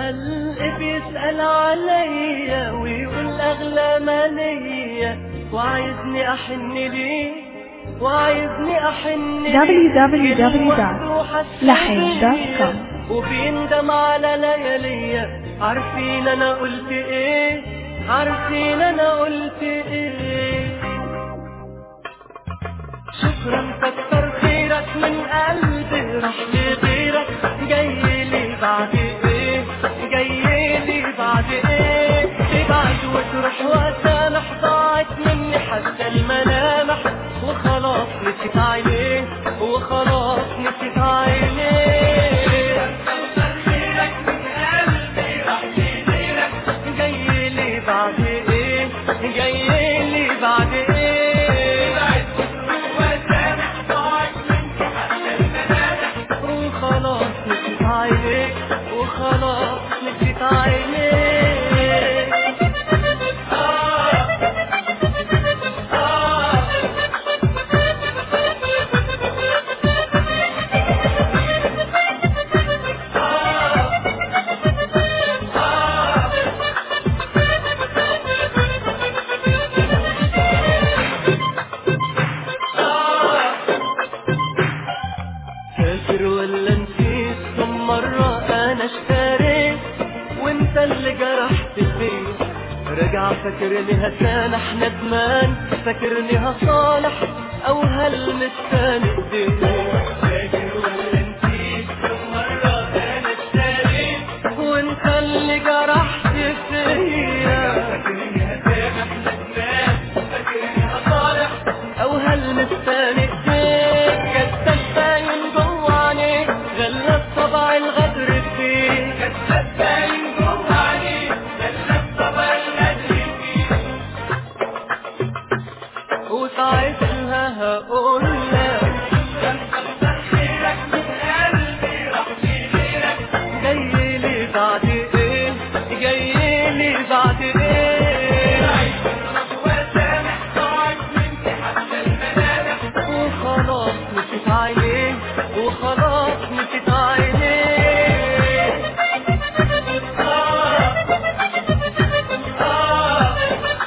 قلبي بيسأل عليا ويقول أغلى ما ليا وعايزني أحن ليه وعايزني أحن ليه www.lahin.com وبيندم على لياليا عارفين أنا قلت إيه عارفين أنا قلت إيه شكرا كتر خيرك من قلبي راح لغيرك جاي لي بعد ايه جاي لي بعد ايه تبعد وتروح وسامح ضاعت مني حتى الملامح وخلاص نسيت عينيه وخلاص نسيت عينيه كتر خيرك من قلبي راح لغيرك جاي لي بعد ايه جاي لي بعد ايه وخلاص نسيت عينيك وخلاص نسيت عينيك آه آه فاكر ولا نسيت كم مرة أنا اشتريت وانت اللي جرحت فيا راجع فاكرني هسامح ندمان فاكرني هصالح أو هلمستاني ايديك فاكر ولا نسيت كم مرة أنا اشتريت وانت اللي جرحت فيا فاكرني هسامح ندمان فاكرني هصالح أو هلمستاني ايديك كتب باين جوا عينيك غلت طبع الغدر فيك كتب باين جوا عينيك غلت طبع الغدر فيك وساعتها هقول لك جاي لي بعد ايه جاي لي بعد ايه وخلاص نسيت عينيه وخلاص نسيت عينيه آه آه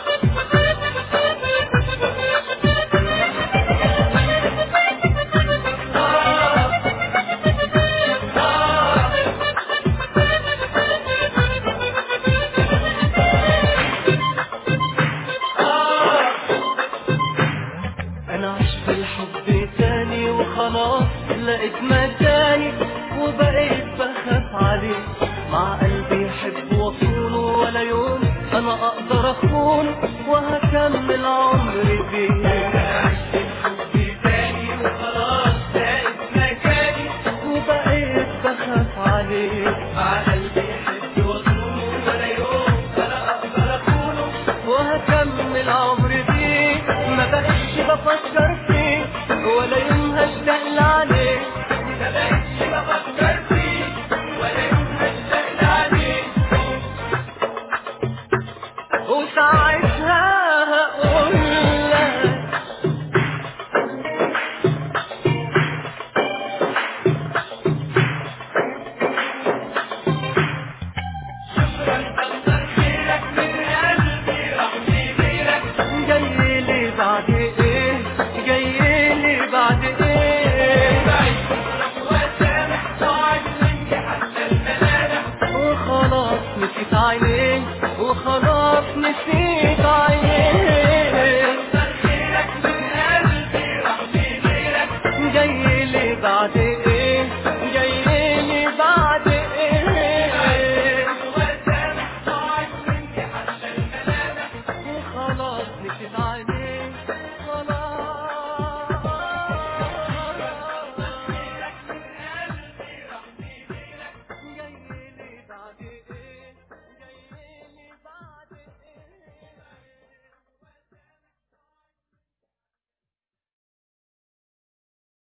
انا عشت الحب تاني وخلاص لقيت مكاني وبقيت بخاف عليه مع قلبي يحب وصوله ولا يوم انا اقدر اخون وهكمل عمري بيه عشت الحب تاني وخلاص لقيت مكاني وبقيت بخاف عليه مع قلبي يحب وصوله ولا يوم انا اقدر اخونه وهكمل عمري بيه ما بقتش بفكر فيه ولا يوم هشتغل عليه ما بقتش بفكر فيه ولا يوم هشتغل عليه وساعتها هقول لك جاي لي بعد ايه جاي لي بعد ايه وخلاص نسيت عينيه وخلاص نسيت